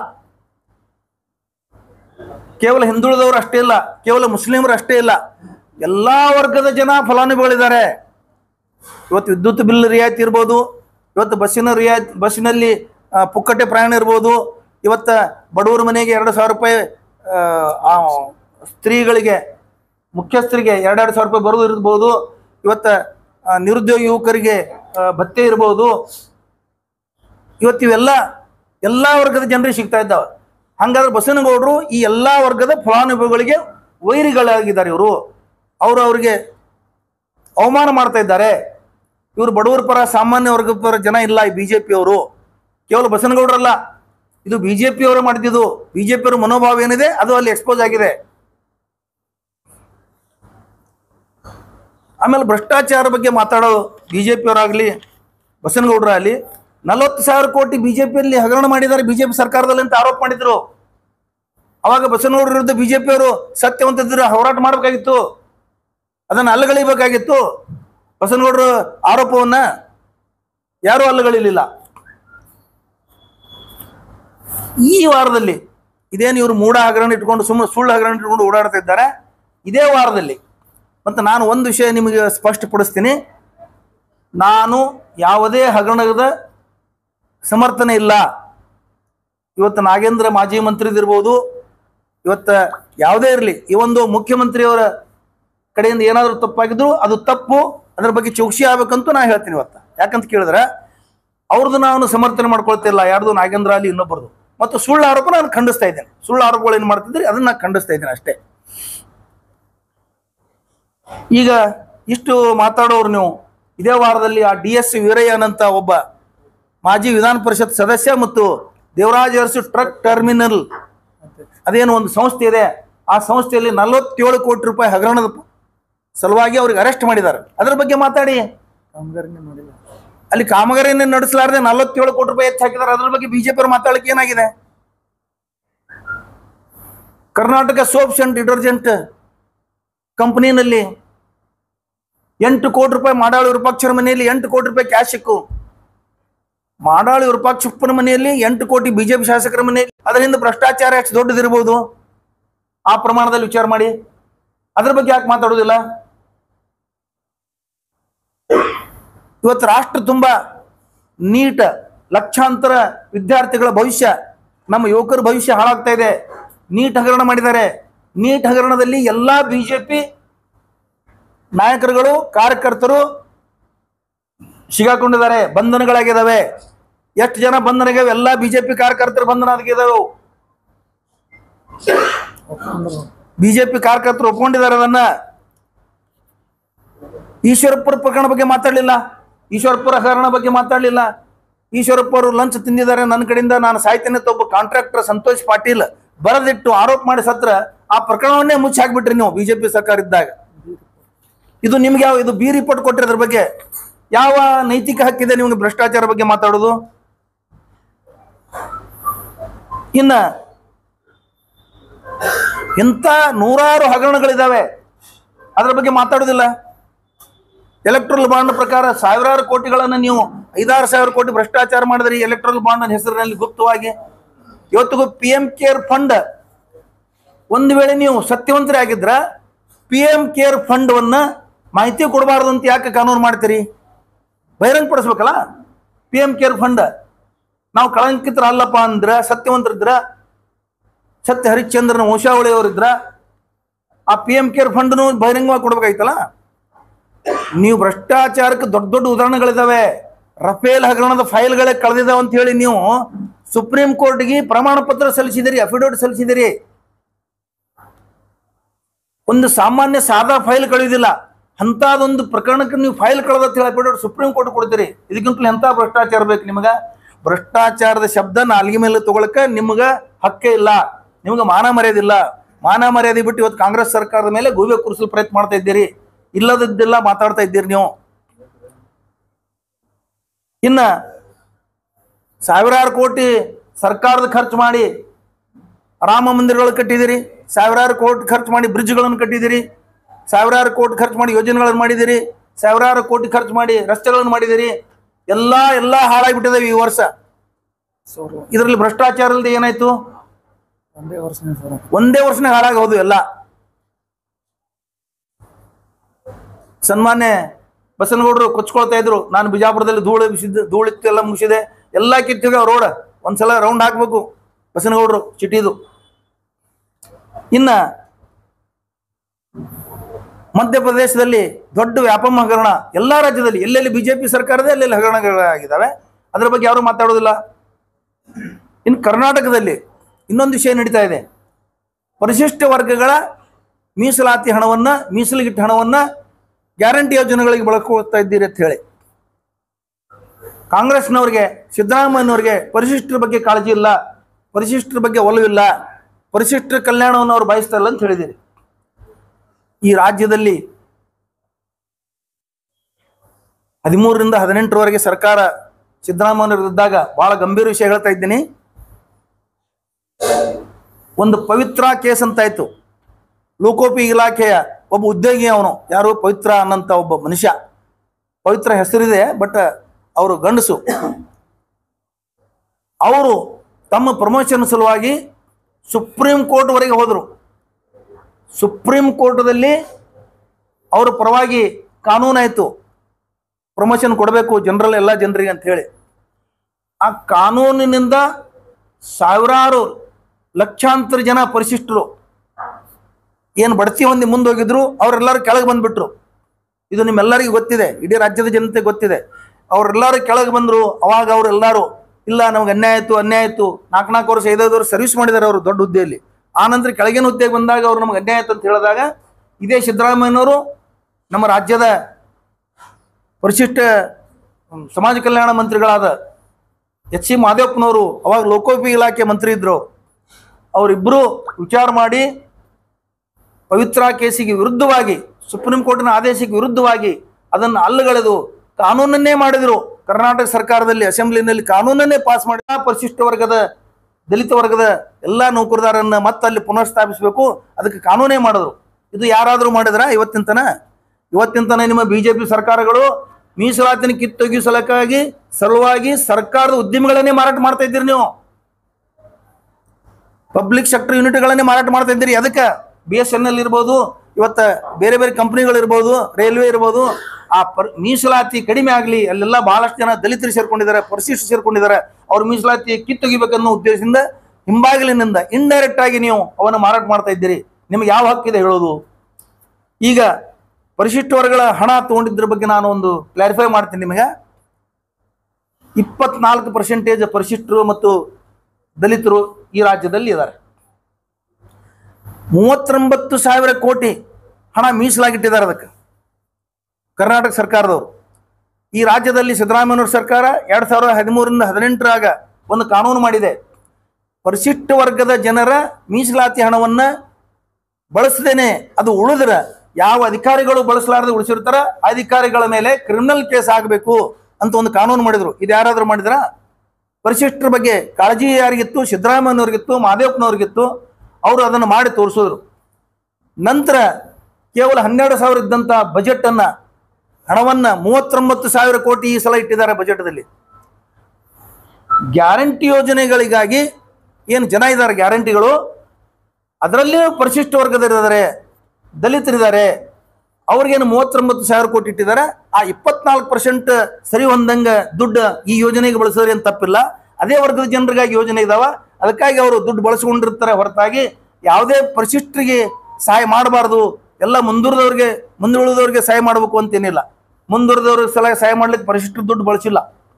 ಕೇವಲ ಹಿಂದುಳಿದವರು ಅಷ್ಟೇ ಇಲ್ಲ ಕೇವಲ ಮುಸ್ಲಿಮರು ಅಷ್ಟೇ ಇಲ್ಲ ಎಲ್ಲಾ ವರ್ಗದ ಜನ ಫಲಾನುಭವಿಗಳಿದ್ದಾರೆ ಇವತ್ತು ವಿದ್ಯುತ್ ಬಿಲ್ ರಿಯಾಯಿತಿ ಇರ್ಬೋದು ಇವತ್ತು ಬಸ್ಸಿನ ರಿಯಾಯಿತಿ ಬಸ್ಸಿನಲ್ಲಿ ಆ, ಪುಕ್ಕಟೆ ಪ್ರಯಾಣ ಇರ್ಬೋದು ಇವತ್ತ ಬಡವರ ಮನೆಗೆ ಎರಡು ಸಾವಿರ ರೂಪಾಯಿ ಆ, ಆ, ಸ್ತ್ರೀಗಳಿಗೆ ಮುಖ್ಯಸ್ಥರಿಗೆ ಎರಡೆರಡು ಸಾವಿರ ರೂಪಾಯಿ ಬರೋದು ಇರ್ಬೋದು ಇವತ್ತ ಆ, ನಿರುದ್ಯೋಗಿ ಯುವಕರಿಗೆ ಆ, ಭತ್ಯೆ ಇರ್ಬೋದು ಇವತ್ತು ಇವೆಲ್ಲ ಎಲ್ಲ ವರ್ಗದ ಜನರಿಗೆ ಸಿಗ್ತಾ ಇದ್ದಾವೆ ಹಂಗಾದ್ರೆ ಬಸವನಗೌಡರು ಈ ಎಲ್ಲ ವರ್ಗದ ಫಲಾನುಭವಿಗಳಿಗೆ ವೈರಿಗಳಾಗಿದ್ದಾರೆ ಇವರು ಅವರು ಅವರಿಗೆ ಅವಮಾನ ಮಾಡ್ತಾ ಇದ್ದಾರೆ ಇವರು ಬಡವರ ಪರ ಸಾಮಾನ್ಯ ವರ್ಗದ ಪರ ಜನ ಇಲ್ಲ ಈ ಬಿಜೆಪಿ ಅವರು ಕೇವಲ ಬಸವನಗೌಡರಲ್ಲ ಇದು ಬಿಜೆಪಿ ಅವರು ಮಾಡಿದ್ದು ಬಿಜೆಪಿ ಅವರ ಮನೋಭಾವ ಏನಿದೆ ಅದು ಅಲ್ಲಿ ಎಕ್ಸ್ಪೋಸ್ ಆಗಿದೆ ಆಮೇಲೆ ಭ್ರಷ್ಟಾಚಾರ ಬಗ್ಗೆ ಮಾತಾಡೋ ಬಿಜೆಪಿ ಅವರಾಗಲಿ ಬಸವನಗೌಡರಾಗಲಿ ನಲವತ್ತು ಸಾವಿರ ಕೋಟಿ ಬಿಜೆಪಿಯಲ್ಲಿ ಹಗರಣ ಮಾಡಿದ್ದಾರೆ ಬಿಜೆಪಿ ಸರ್ಕಾರದಲ್ಲಿ ಅಂತ ಆರೋಪ ಮಾಡಿದ್ರು ಅವಾಗ ಬಸವನಗೌಡರ ವಿರುದ್ಧ ಬಿಜೆಪಿ ಅವರು ಸತ್ಯವಂತಿದ್ರು ಹೋರಾಟ ಮಾಡಬೇಕಾಗಿತ್ತು ಅದನ್ನು ಅಲ್ಲಗಳಿಬೇಕಾಗಿತ್ತು ಬಸವನಗೌಡರ ಆರೋಪವನ್ನ ಯಾರೂ ಅಲ್ಲಗಳಿಲಿಲ್ಲ ಈ ವಾರದಲ್ಲಿ ಇದೇನು ಇವರು ಮೂಢ ಹಗರಣ ಇಟ್ಕೊಂಡು ಸುಮ್ಮನೆ ಸುಳ್ಳು ಹಗರಣ ಇಟ್ಕೊಂಡು ಓಡಾಡ್ತಾ ಇದ್ದಾರೆ ಇದೇ ವಾರದಲ್ಲಿ ಮತ್ತು ನಾನು ಒಂದು ವಿಷಯ ನಿಮಗೆ ಸ್ಪಷ್ಟಪಡಿಸ್ತೀನಿ ನಾನು ಯಾವುದೇ ಹಗರಣದ ಸಮರ್ಥನೆ ಇಲ್ಲ ಇವತ್ತು ನಾಗೇಂದ್ರ ಮಾಜಿ ಮಂತ್ರಿದಿರ್ಬೋದು ಇವತ್ತು ಯಾವುದೇ ಇರಲಿ ಈ ಒಂದು ಮುಖ್ಯಮಂತ್ರಿಯವರ ಕಡೆಯಿಂದ ಏನಾದರೂ ತಪ್ಪಾಗಿದ್ರು ಅದು ತಪ್ಪು ಅದ್ರ ಬಗ್ಗೆ ಚೌಕಸಿ ಆಗ್ಬೇಕಂತೂ ನಾ ಹೇಳ್ತೀನಿ ಇವತ್ತು ಯಾಕಂತ ಕೇಳಿದ್ರೆ ಅವ್ರದ್ದು ನಾನು ಸಮರ್ಥನೆ ಮಾಡ್ಕೊಳ್ತಿಲ್ಲ ಯಾರ್ದು ನಾಗೇಂದ್ರ ಅಲ್ಲಿ ಇನ್ನೊಬ್ಬರದು ಮತ್ತು ಸುಳ್ಳು ಆರೋಪ ನಾನು ಖಂಡಿಸ್ತಾ ಇದ್ದೇನೆ ಸುಳ್ಳು ಆರೋಪಗಳು ಏನು ಮಾಡ್ತಿದ್ರಿ ಅದನ್ನ ನಾನು ಖಂಡಿಸ್ತಾ ಇದ್ದೇನೆ ಅಷ್ಟೇ ಈಗ ಇಷ್ಟು ಮಾತಾಡೋರು ನೀವು ಇದೇ ವಾರದಲ್ಲಿ ಆ ಡಿ ಎಸ್ ವೀರಯ್ಯನ್ ಅಂತ ಒಬ್ಬ ಮಾಜಿ ವಿಧಾನ ಪರಿಷತ್ ಸದಸ್ಯ ಮತ್ತು ದೇವರಾಜ ಅರಸು ಟ್ರಕ್ ಟರ್ಮಿನಲ್ ಅದೇನು ಒಂದು ಸಂಸ್ಥೆ ಇದೆ ಆ ಸಂಸ್ಥೆಯಲ್ಲಿ ನಲವತ್ತೇಳು ಕೋಟಿ ರೂಪಾಯಿ ಹಗರಣದ ಸಲುವಾಗಿ ಅವ್ರಿಗೆ ಅರೆಸ್ಟ್ ಮಾಡಿದ್ದಾರೆ ಅದ್ರ ಬಗ್ಗೆ ಮಾತಾಡಿ ಅಲ್ಲಿ ಕಾಮಗಾರಿಯನ್ನು ನಡೆಸಲಾರದೆ ನಲವತ್ತೇಳು ಕೋಟಿ ರೂಪಾಯಿ ಎತ್ತಿ ಹಾಕಿದ್ದಾರೆ ಅದ್ರ ಬಗ್ಗೆ ಬಿಜೆಪಿ ಅವರು ಮಾತಾಡಲಿಕ್ಕೆ ಏನಾಗಿದೆ ಕರ್ನಾಟಕ ಸೋಪ್ಸ್ ಅಂಡ್ ಡಿಟರ್ಜೆಂಟ್ ಕಂಪನಿನಲ್ಲಿ ಎಂಟು ಕೋಟಿ ರೂಪಾಯಿ ಮಾಡಾಳು ವಿರೂಪಾಕ್ಷರ ಮನೆಯಲ್ಲಿ ಎಂಟು ಕೋಟಿ ರೂಪಾಯಿ ಕ್ಯಾಶ್ ಸಿಕ್ಕು ಮಾಡಾಳು ವಿರೂಪಾಕ್ಷಪ್ಪನ ಮನೆಯಲ್ಲಿ ಎಂಟು ಕೋಟಿ ಬಿಜೆಪಿ ಶಾಸಕರ ಮನೆಯಲ್ಲಿ ಅದರಿಂದ ಭ್ರಷ್ಟಾಚಾರ ಎಷ್ಟು ದೊಡ್ಡದಿರ್ಬೋದು ಆ ಪ್ರಮಾಣದಲ್ಲಿ ವಿಚಾರ ಮಾಡಿ ಅದ್ರ ಬಗ್ಗೆ ಯಾಕೆ ಮಾತಾಡೋದಿಲ್ಲ ಇವತ್ತು ರಾಷ್ಟ್ರ ತುಂಬ ನೀಟ್ ಲಕ್ಷಾಂತರ ವಿದ್ಯಾರ್ಥಿಗಳ ಭವಿಷ್ಯ ನಮ್ಮ ಯುವಕರ ಭವಿಷ್ಯ ಹಾಳಾಗ್ತಾ ಇದೆ ನೀಟ್ ಹಗರಣ ಮಾಡಿದ್ದಾರೆ ನೀಟ್ ಹಗರಣದಲ್ಲಿ ಎಲ್ಲ ಬಿಜೆಪಿ ನಾಯಕರುಗಳು ಕಾರ್ಯಕರ್ತರು ಸಿಗಾಕೊಂಡಿದ್ದಾರೆ ಬಂಧನಗಳಾಗಿದ್ದಾವೆ ಎಷ್ಟು ಜನ ಬಂಧನಗೆ ಎಲ್ಲ ಬಿಜೆಪಿ ಕಾರ್ಯಕರ್ತರು ಬಂಧನ ಆಗಿದ್ದಾವೆ ಬಿಜೆಪಿ ಕಾರ್ಯಕರ್ತರು ಒಪ್ಕೊಂಡಿದ್ದಾರೆ ಅದನ್ನ ಈಶ್ವರಪ್ಪರ ಪ್ರಕರಣ ಬಗ್ಗೆ ಮಾತಾಡಲಿಲ್ಲ ಈಶ್ವರಪ್ಪರ ಹಗರಣ ಬಗ್ಗೆ ಮಾತಾಡಲಿಲ್ಲ ಈಶ್ವರಪ್ಪ ಅವರು ಲಂಚ್ ತಿಂದಿದ್ದಾರೆ ನನ್ನ ಕಡೆಯಿಂದ ನಾನು ಸಾಯ್ತೇನೆ ಅಂತ ಒಬ್ಬ ಕಾಂಟ್ರಾಕ್ಟರ್ ಸಂತೋಷ್ ಪಾಟೀಲ್ ಬರದಿಟ್ಟು ಆರೋಪ ಮಾಡಿ ಸತ್ರ ಆ ಪ್ರಕರಣವನ್ನೇ ಮುಚ್ಚಿ ಹಾಕ್ಬಿಟ್ರಿ ನೀವು ಬಿಜೆಪಿ ಸರ್ಕಾರ ಇದ್ದಾಗ ಇದು ನಿಮ್ಗೆ ಯಾವ ಇದು ಬಿ ರಿಪೋರ್ಟ್ ಕೊಟ್ಟಿರಿ ಅದ್ರ ಬಗ್ಗೆ ಯಾವ ನೈತಿಕ ಹಕ್ಕಿದೆ ನಿಮ್ಗೆ ಭ್ರಷ್ಟಾಚಾರ ಬಗ್ಗೆ ಮಾತಾಡೋದು ಇನ್ನ ಇಂಥ ನೂರಾರು ಹಗರಣಗಳಿದಾವೆ ಅದ್ರ ಬಗ್ಗೆ ಮಾತಾಡೋದಿಲ್ಲ ಎಲೆಕ್ಟ್ರಲ್ ಬಾಂಡ್ ಪ್ರಕಾರ ಸಾವಿರಾರು ಕೋಟಿಗಳನ್ನು ನೀವು ಐದಾರು ಸಾವಿರ ಕೋಟಿ ಭ್ರಷ್ಟಾಚಾರ ಮಾಡಿದ್ರಿ ಎಲೆಕ್ಟ್ರಲ್ ಬಾಂಡ್ ಹೆಸರಿನಲ್ಲಿ ಗುಪ್ತವಾಗಿ ಇವತ್ತಿಗೂ ಪಿ ಎಂ ಕೇರ್ ಫಂಡ್ ಒಂದು ವೇಳೆ ನೀವು ಸತ್ಯವಂತರೇ ಆಗಿದ್ರ ಪಿ ಎಂ ಕೇರ್ ಫಂಡವನ್ನು ಮಾಹಿತಿ ಕೊಡಬಾರ್ದು ಅಂತ ಯಾಕೆ ಕಾನೂನು ಮಾಡ್ತೀರಿ ಬಹಿರಂಗಪಡಿಸ್ಬೇಕಲ್ಲ ಪಿ ಎಂ ಕೇರ್ ಫಂಡ್ ನಾವು ಕಳಂಕಿತರ ಅಲ್ಲಪ್ಪ ಅಂದ್ರ ಸತ್ಯವಂತರಿದ್ರ ಸತ್ಯ ಹರಿಶ್ಚಂದ್ರನ ವಂಶಾವಳಿಯವರಿದ್ರ ಆ ಪಿ ಎಂ ಕೇರ್ ಫಂಡ್ನು ಬಹಿರಂಗವಾಗಿ ಕೊಡ್ಬೇಕಾಯ್ತಲ್ಲ ನೀವು ಭ್ರಷ್ಟಾಚಾರಕ್ಕೆ ದೊಡ್ಡ ದೊಡ್ಡ ಉದಾಹರಣೆಗಳಿದಾವೆ ರಫೇಲ್ ಹಗರಣದ ಫೈಲ್ಗಳೇ ಕಳೆದಿದ್ದಾವೆ ಅಂತ ಹೇಳಿ ನೀವು ಸುಪ್ರೀಂ ಕೋರ್ಟ್ಗೆ ಪ್ರಮಾಣ ಪತ್ರ ಸಲ್ಲಿಸಿದಿರಿ ಅಫಿಡವಿಟ್ ಸಲ್ಲಿಸಿದಿರಿ ಒಂದು ಸಾಮಾನ್ಯ ಸಾದಾ ಫೈಲ್ ಕಳೆಯುವುದಿಲ್ಲ ಅಂಥದೊಂದು ಪ್ರಕರಣಕ್ಕೆ ನೀವು ಫೈಲ್ ಕಳೆದ ಅಂತ ಹೇಳಿ ಅಫಿಡವಿಟ್ ಸುಪ್ರೀಂ ಕೋರ್ಟ್ ಕೊಡ್ತೀರಿ ಇದಕ್ಕಿಂತಲೂ ಎಂಥ ಭ್ರಷ್ಟಾಚಾರ ಬೇಕು ನಿಮಗೆ ಭ್ರಷ್ಟಾಚಾರದ ಶಬ್ದ ನಾಲ್ಗೆ ಮೇಲೆ ತಗೊಳಕ್ಕೆ ನಿಮ್ಗೆ ಹಕ್ಕೇ ಇಲ್ಲ ನಿಮ್ಗೆ ಮಾನ ಮರ್ಯಾದಿಲ್ಲ ಮಾನ ಮರ್ಯಾದೆ ಬಿಟ್ಟು ಇವತ್ತು ಕಾಂಗ್ರೆಸ್ ಸರ್ಕಾರದ ಮೇಲೆ ಗೂಬೆ ಕುರಿಸಲು ಪ್ರಯತ್ನ ಮಾಡ್ತಾ ಇದ್ದೀರಿ ಇಲ್ಲದದ್ದೆಲ್ಲ ಮಾತಾಡ್ತಾ ಇದ್ದೀರಿ ನೀವು ಇನ್ನ ಸಾವಿರಾರು ಕೋಟಿ ಸರ್ಕಾರದ ಖರ್ಚು ಮಾಡಿ ರಾಮ ಮಂದಿರಗಳು ಕಟ್ಟಿದಿರಿ ಸಾವಿರಾರು ಕೋಟಿ ಖರ್ಚು ಮಾಡಿ ಬ್ರಿಡ್ಜ್ಗಳನ್ನು ಕಟ್ಟಿದಿರಿ ಸಾವಿರಾರು ಕೋಟಿ ಖರ್ಚು ಮಾಡಿ ಯೋಜನೆಗಳನ್ನು ಮಾಡಿದಿರಿ ಸಾವಿರಾರು ಕೋಟಿ ಖರ್ಚು ಮಾಡಿ ರಸ್ತೆಗಳನ್ನು ಮಾಡಿದಿರಿ ಎಲ್ಲ ಎಲ್ಲ ಹಾಳಾಗಿಬಿಟ್ಟಿದಾವೆ ಈ ವರ್ಷ ಸರ್ ಇದರಲ್ಲಿ ಭ್ರಷ್ಟಾಚಾರ ಇಲ್ಲದೆ ಏನಾಯ್ತು ಒಂದೇ ವರ್ಷನೇ ಸರ್ ಒಂದೇ ವರ್ಷನೇ ಹಾಳಾಗಿ ಹೋದು ಎಲ್ಲ ಸನ್ಮಾನ್ಯ ಬಸನಗೌಡರು ಕೊಚ್ಕೊಳ್ತಾ ಇದ್ರು ನಾನು ಬಿಜಾಪುರದಲ್ಲಿ ಧೂಳು ಬಿಸಿದ್ದು ಧೂಳಿತ್ತು ಎಲ್ಲ ಮುಗಿಸಿದೆ ಎಲ್ಲ ಕಿತ್ತಿದೆ ರೋಡ್ ಒಂದ್ಸಲ ರೌಂಡ್ ಹಾಕ್ಬೇಕು ಬಸನಗೌಡರು ಚಿಟಿದು ಇನ್ನ ಮಧ್ಯಪ್ರದೇಶದಲ್ಲಿ ದೊಡ್ಡ ವ್ಯಾಪಮ ಹಗರಣ ಎಲ್ಲ ರಾಜ್ಯದಲ್ಲಿ ಎಲ್ಲೆಲ್ಲಿ ಬಿಜೆಪಿ ಸರ್ಕಾರದ ಎಲ್ಲೆಲ್ಲಿ ಹಗರಣಗಳಾಗಿದ್ದಾವೆ ಅದರ ಬಗ್ಗೆ ಯಾರು ಮಾತಾಡೋದಿಲ್ಲ ಇನ್ನು ಕರ್ನಾಟಕದಲ್ಲಿ ಇನ್ನೊಂದು ವಿಷಯ ನಡೀತಾ ಇದೆ ಪರಿಶಿಷ್ಟ ವರ್ಗಗಳ ಮೀಸಲಾತಿ ಹಣವನ್ನ ಮೀಸಲಿಗಿಟ್ಟ ಹಣವನ್ನ ಗ್ಯಾರಂಟಿ ಯೋಜನೆಗಳಿಗೆ ಬಳಸ್ಕೊಳ್ತಾ ಇದ್ದೀರಿ ಅಂತ ಹೇಳಿ ಕಾಂಗ್ರೆಸ್ನವ್ರಿಗೆ ಸಿದ್ದರಾಮಯ್ಯನವ್ರಿಗೆ ಪರಿಶಿಷ್ಟರ ಬಗ್ಗೆ ಕಾಳಜಿ ಇಲ್ಲ ಪರಿಶಿಷ್ಟರ ಬಗ್ಗೆ ಒಲವಿಲ್ಲ ಪರಿಶಿಷ್ಟರ ಕಲ್ಯಾಣವನ್ನು ಅವ್ರು ಬಯಸ್ತಾ ಇಲ್ಲ ಅಂತ ಹೇಳಿದಿರಿ ಈ ರಾಜ್ಯದಲ್ಲಿ ಹದಿಮೂರರಿಂದ ಹದಿನೆಂಟರವರೆಗೆ ಸರ್ಕಾರ ಸಿದ್ದರಾಮಯ್ಯನವರು ಇದ್ದಾಗ ಬಹಳ ಗಂಭೀರ ವಿಷಯ ಹೇಳ್ತಾ ಇದ್ದೀನಿ ಒಂದು ಪವಿತ್ರ ಕೇಸ್ ಅಂತ ಆಯ್ತು ಲೋಕೋಪಿ ಇಲಾಖೆಯ ಒಬ್ಬ ಉದ್ಯೋಗಿ ಅವನು ಯಾರು ಪವಿತ್ರ ಅನ್ನಂತ ಒಬ್ಬ ಮನುಷ್ಯ ಪವಿತ್ರ ಹೆಸರಿದೆ ಬಟ್ ಅವರು ಗಂಡಸು ಅವರು ತಮ್ಮ ಪ್ರಮೋಷನ್ ಸಲುವಾಗಿ ಸುಪ್ರೀಂ ಕೋರ್ಟ್ವರೆಗೆ ಹೋದರು ಸುಪ್ರೀಂ ಕೋರ್ಟ್ದಲ್ಲಿ ಅವರ ಪರವಾಗಿ ಕಾನೂನಾಯಿತು ಪ್ರಮೋಷನ್ ಕೊಡಬೇಕು ಜನರಲ್ ಎಲ್ಲ ಜನರಿಗೆ ಅಂತ ಹೇಳಿ ಆ ಕಾನೂನಿನಿಂದ ಸಾವಿರಾರು ಲಕ್ಷಾಂತರ ಜನ ಪರಿಶಿಷ್ಟರು ಏನು ಬಡ್ತಿ ಹೊಂದಿ ಮುಂದೋಗಿದ್ರು ಅವರೆಲ್ಲರೂ ಕೆಳಗೆ ಬಂದ್ಬಿಟ್ರು ಇದು ನಿಮ್ಮೆಲ್ಲರಿಗೂ ಗೊತ್ತಿದೆ ಇಡೀ ರಾಜ್ಯದ ಜನತೆ ಗೊತ್ತಿದೆ ಅವರೆಲ್ಲರೂ ಕೆಳಗೆ ಬಂದರು ಅವಾಗ ಅವರೆಲ್ಲರೂ ಇಲ್ಲ ನಮ್ಗೆ ಅನ್ಯಾಯ ಆಯಿತು ಅನ್ಯಾಯ ಆಯಿತು ನಾಲ್ಕು ನಾಲ್ಕು ವರ್ಷ ಐದೈದು ವರ್ಷ ಸರ್ವಿಸ್ ಮಾಡಿದ್ದಾರೆ ಅವರು ದೊಡ್ಡ ಹುದ್ದೆಯಲ್ಲಿ ಆ ನಂತರ ಕೆಳಗಿನ ಹುದ್ದೆಗೆ ಬಂದಾಗ ಅವ್ರು ನಮ್ಗೆ ಅನ್ಯಾಯ ಆಯ್ತು ಅಂತ ಹೇಳಿದಾಗ ಇದೇ ಸಿದ್ದರಾಮಯ್ಯನವರು ನಮ್ಮ ರಾಜ್ಯದ ಪರಿಶಿಷ್ಟ ಹ್ಮ್, ಸಮಾಜ ಕಲ್ಯಾಣ ಮಂತ್ರಿಗಳಾದ ಎಚ್ ಸಿ ಮಾದೇವಪ್ಪನವರು ಅವಾಗ ಲೋಕೋಪಿ ಇಲಾಖೆ ಮಂತ್ರಿ ಇದ್ರು ಅವರಿಬ್ಬರು ವಿಚಾರ ಮಾಡಿ ಪವಿತ್ರ ಕೇಸಿಗೆ ವಿರುದ್ಧವಾಗಿ ಸುಪ್ರೀಂ ಕೋರ್ಟಿನ ಆದೇಶಕ್ಕೆ ವಿರುದ್ಧವಾಗಿ ಅದನ್ನು ಅಲ್ಲಗಳೆದು ಕಾನೂನನ್ನೇ ಮಾಡಿದರು ಕರ್ನಾಟಕ ಸರ್ಕಾರದಲ್ಲಿ ಅಸೆಂಬ್ಲಿನಲ್ಲಿ ಕಾನೂನನ್ನೇ ಪಾಸ್ ಮಾಡಿ ಆ ಪರಿಶಿಷ್ಟ ವರ್ಗದ ದಲಿತ ವರ್ಗದ ಎಲ್ಲ ನೌಕರದಾರನ್ನ ಮತ್ತೆ ಅಲ್ಲಿ ಪುನಃಸ್ಥಾಪಿಸಬೇಕು ಅದಕ್ಕೆ ಕಾನೂನೇ ಮಾಡಿದ್ರು ಇದು ಯಾರಾದರೂ ಮಾಡಿದ್ರ ಇವತ್ತಿನ ತನ ಇವತ್ತಿನ ತನ ನಿಮ್ಮ ಬಿಜೆಪಿ ಸರ್ಕಾರಗಳು ಮೀಸಲಾತಿನ ಕಿತ್ತೊಗೆಯುವ ಸಲಕ್ಕಾಗಿ ಸಲುವಾಗಿ ಸರ್ಕಾರದ ಉದ್ಯಮಿಗಳನ್ನೇ ಮಾರಾಟ ಮಾಡ್ತಾ ಇದ್ದೀರಿ ನೀವು ಪಬ್ಲಿಕ್ ಸೆಕ್ಟರ್ ಯೂನಿಟ್ಗಳನ್ನೇ ಮಾರಾಟ ಮಾಡ್ತಾ ಇದ್ದೀರಿ ಅದಕ್ಕೆ ಬಿ ಎಸ್ ಎನ್ ಎಲ್ ಇರ್ಬೋದು ಇವತ್ತು ಬೇರೆ ಬೇರೆ ಕಂಪ್ನಿಗಳು ಇರ್ಬೋದು ರೈಲ್ವೆ ಇರ್ಬೋದು ಆ ಪರ್ ಮೀಸಲಾತಿ ಕಡಿಮೆ ಆಗಲಿ ಅಲ್ಲೆಲ್ಲ ಬಹಳಷ್ಟು ಜನ ದಲಿತರು ಸೇರ್ಕೊಂಡಿದ್ದಾರೆ ಪರಿಶಿಷ್ಟ ಸೇರ್ಕೊಂಡಿದ್ದಾರೆ ಅವ್ರ ಮೀಸಲಾತಿ ಕಿತ್ತೊಗಿಬೇಕನ್ನೋ ಉದ್ದೇಶದಿಂದ ಹಿಂಬಾಗಿಲಿನಿಂದ ಇಂಡೈರೆಕ್ಟ್ ಆಗಿ ನೀವು ಅವನ್ನು ಮಾರಾಟ ಮಾಡ್ತಾ ಇದ್ದೀರಿ ನಿಮ್ಗೆ ಯಾವ ಹಕ್ಕಿದೆ ಹೇಳೋದು ಈಗ ಪರಿಶಿಷ್ಟ ವರ್ಗಗಳ ಹಣ ತಗೊಂಡಿದ್ರ ಬಗ್ಗೆ ನಾನು ಒಂದು ಕ್ಲಾರಿಫೈ ಮಾಡ್ತೀನಿ ನಿಮಗೆ ಇಪ್ಪತ್ನಾಲ್ಕು ಪರ್ಸೆಂಟೇಜ್ ಪರಿಶಿಷ್ಟರು ಮತ್ತು ದಲಿತರು ಈ ರಾಜ್ಯದಲ್ಲಿ ಇದ್ದಾರೆ ಮೂವತ್ತೊಂಬತ್ತು ಸಾವಿರ ಕೋಟಿ ಹಣ ಮೀಸಲಾಗಿಟ್ಟಿದ್ದಾರೆ ಅದಕ್ಕೆ ಕರ್ನಾಟಕ ಸರ್ಕಾರದವರು ಈ ರಾಜ್ಯದಲ್ಲಿ ಸಿದ್ದರಾಮಯ್ಯನವ್ರ ಸರ್ಕಾರ ಎರಡು ಸಾವಿರದ ಹದಿಮೂರರಿಂದ ಹದಿನೆಂಟರಾಗ ಒಂದು ಕಾನೂನು ಮಾಡಿದೆ ಪರಿಶಿಷ್ಟ ವರ್ಗದ ಜನರ ಮೀಸಲಾತಿ ಹಣವನ್ನು ಬಳಸದೇನೆ ಅದು ಉಳಿದ್ರೆ ಯಾವ ಅಧಿಕಾರಿಗಳು ಬಳಸಲಾರದೆ ಉಳಿಸಿರ್ತಾರ ಆ ಅಧಿಕಾರಿಗಳ ಮೇಲೆ ಕ್ರಿಮಿನಲ್ ಕೇಸ್ ಆಗಬೇಕು ಅಂತ ಒಂದು ಕಾನೂನು ಮಾಡಿದ್ರು ಇದು ಯಾರಾದ್ರೂ ಮಾಡಿದ್ರ ಪರಿಶಿಷ್ಟರ ಬಗ್ಗೆ ಕಾಳಜಿ ಯಾರಿಗಿತ್ತು ಸಿದ್ದರಾಮಯ್ಯನವ್ರಿಗಿತ್ತು ಮಾದೇವಪ್ಪನವ್ರಿಗಿತ್ತು ಅವರು ಅದನ್ನು ಮಾಡಿ ತೋರಿಸಿದ್ರು ನಂತರ ಕೇವಲ ಹನ್ನೆರಡು ಸಾವಿರ ಇದ್ದಂಥ ಬಜೆಟನ್ನು ಹಣವನ್ನು ಮೂವತ್ತೊಂಬತ್ತು ಸಾವಿರ ಕೋಟಿ ಈ ಸಲ ಇಟ್ಟಿದ್ದಾರೆ ಬಜೆಟ್ದಲ್ಲಿ ಗ್ಯಾರಂಟಿ ಯೋಜನೆಗಳಿಗಾಗಿ ಏನು ಜನ ಇದ್ದಾರೆ ಗ್ಯಾರಂಟಿಗಳು ಅದರಲ್ಲಿಯೂ ಪರಿಶಿಷ್ಟ ವರ್ಗದರಿದ್ದಾರೆ ದಲಿತರಿದ್ದಾರೆ ಅವ್ರಿಗೇನು ಮೂವತ್ತೊಂಬತ್ತು ಸಾವಿರ ಕೋಟಿ ಇಟ್ಟಿದ್ದಾರೆ ಆ ಇಪ್ಪತ್ನಾಲ್ಕು ಪರ್ಸೆಂಟ್ ಸರಿ ಹೊಂದಂಗ ದುಡ್ಡು ಈ ಯೋಜನೆಗೆ ಬಳಸೋರಿ ಅಂತ ತಪ್ಪಿಲ್ಲ ಅದೇ ವರ್ಗದ ಜನರಿಗಾಗಿ ಯೋಜನೆ ಇದಾವ ಅದಕ್ಕಾಗಿ ಅವರು ದುಡ್ಡು ಬಳಸ್ಕೊಂಡಿರ್ತಾರೆ ಹೊರತಾಗಿ ಯಾವುದೇ ಪರಿಶಿಷ್ಟರಿಗೆ ಸಹಾಯ ಮಾಡಬಾರ್ದು ಎಲ್ಲ ಮುಂದುವರೆದವ್ರಿಗೆ ಮುಂದುಳಿದವ್ರಿಗೆ ಸಹಾಯ ಮಾಡಬೇಕು ಅಂತೇನಿಲ್ಲ ಮುಂದುವರೆದವ್ರಿಗೆ ಸಲ ಸಹಾಯ ಮಾಡ್ಲಿಕ್ಕೆ ಪರಿಶಿಷ್ಟ ದುಡ್ಡು ಬಳಸಿಲ್ಲ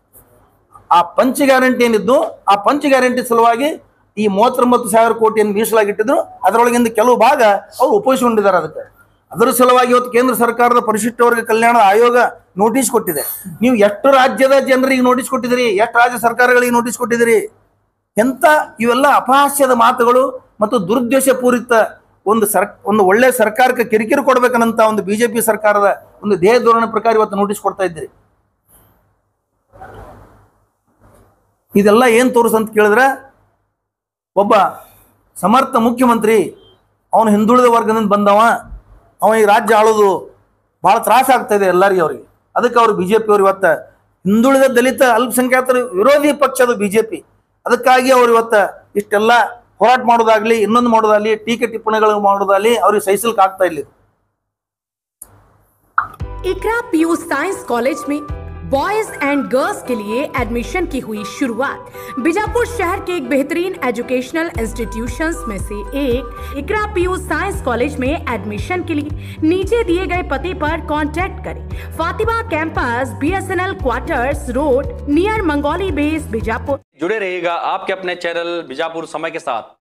ಆ ಪಂಚ ಗ್ಯಾರಂಟಿ ಏನಿದ್ದು ಆ ಪಂಚ ಗ್ಯಾರಂಟಿ ಸಲುವಾಗಿ ಈ ಮೂವತ್ತೊಂಬತ್ತು ಸಾವಿರ ಕೋಟಿಯನ್ನು ಮೀಸಲಾಗಿಟ್ಟಿದ್ರು ಅದರೊಳಗಿಂದ ಕೆಲವು ಭಾಗ ಅವರು ಉಪಯೋಗಿಸಿಕೊಂಡಿದ್ದಾರೆ ಅದಕ್ಕೆ ಅದರ ಸಲುವಾಗಿ ಇವತ್ತು ಕೇಂದ್ರ ಸರ್ಕಾರದ ಪರಿಶಿಷ್ಟ ವರ್ಗ ಕಲ್ಯಾಣ ಆಯೋಗ ನೋಟಿಸ್ ಕೊಟ್ಟಿದೆ ನೀವು ಎಷ್ಟು ರಾಜ್ಯದ ಜನರಿಗೆ ನೋಟಿಸ್ ಕೊಟ್ಟಿದ್ದೀರಿ ಎಷ್ಟು ರಾಜ್ಯ ಸರ್ಕಾರಗಳಿಗೆ ನೋಟಿಸ್ ಕೊಟ್ಟಿದ್ದೀರಿ ಎಂತ ಇವೆಲ್ಲ ಅಪಹಾಸ್ಯದ ಮಾತುಗಳು ಮತ್ತು ದುರುದ್ದೇಶ ಪೂರಿತ ಒಂದು ಸರ್ ಒಂದು ಒಳ್ಳೆ ಸರ್ಕಾರಕ್ಕೆ ಕಿರಿಕಿರಿ ಕೊಡ್ಬೇಕನ್ನಂತ ಒಂದು ಬಿಜೆಪಿ ಸರ್ಕಾರದ ಒಂದು ಧ್ಯೇಯ ಧೋರಣೆ ಪ್ರಕಾರ ಇವತ್ತು ನೋಟಿಸ್ ಕೊಡ್ತಾ ಇದ್ದೀರಿ ಇದೆಲ್ಲ ಏನು ತೋರಿಸ್ ಅಂತ ಕೇಳಿದ್ರೆ ಒಬ್ಬ ಸಮರ್ಥ ಮುಖ್ಯಮಂತ್ರಿ ಅವನು ಹಿಂದುಳಿದ ವರ್ಗದಿಂದ ಬಂದವ ಅವ ಈ ರಾಜ್ಯ ಆಳೋದು ಭಾಳ ತ್ರಾಸ ಆಗ್ತಾ ಇದೆ ಎಲ್ಲರಿಗೂ ಅವ್ರಿಗೆ ಅದಕ್ಕೆ ಅವ್ರು ಬಿ ಜೆ ಪಿ ಅವ್ರು ಇವತ್ತು ಹಿಂದುಳಿದ ದಲಿತ ಅಲ್ಪಸಂಖ್ಯಾತರ ವಿರೋಧಿ ಪಕ್ಷದ ಬಿ ಜೆ ಪಿ ಅದಕ್ಕಾಗಿ ಅವ್ರು ಇವತ್ತು ಇಷ್ಟೆಲ್ಲ ಹೋರಾಟ ಮಾಡೋದಾಗ್ಲಿ ಇನ್ನೊಂದು ಮಾಡೋದಾಗ್ಲಿ ಟೀಕೆ ಟಿಪ್ಪಣಿಗಳು ಮಾಡೋದಾಗ್ಲಿ ಅವ್ರಿಗೆ ಸಹಿಸಲಿಕ್ಕೆ ಆಗ್ತಾ ಇಲ್ಲ ಇದು. इकरा पीयू साइंस कॉलेज में बॉयज एंड गर्ल्स के लिए एडमिशन की हुई शुरुआत बीजापुर शहर के एक बेहतरीन एजुकेशनल इंस्टीट्यूशंस में से एक इकरा पीयू साइंस कॉलेज में एडमिशन के लिए नीचे दिए गए पते पर कांटेक्ट करें Fatima campus BSNL quarters road near Mangoli base Bijapur जुड़े रहिएगा आपके अपने चैनल बीजापुर समय के साथ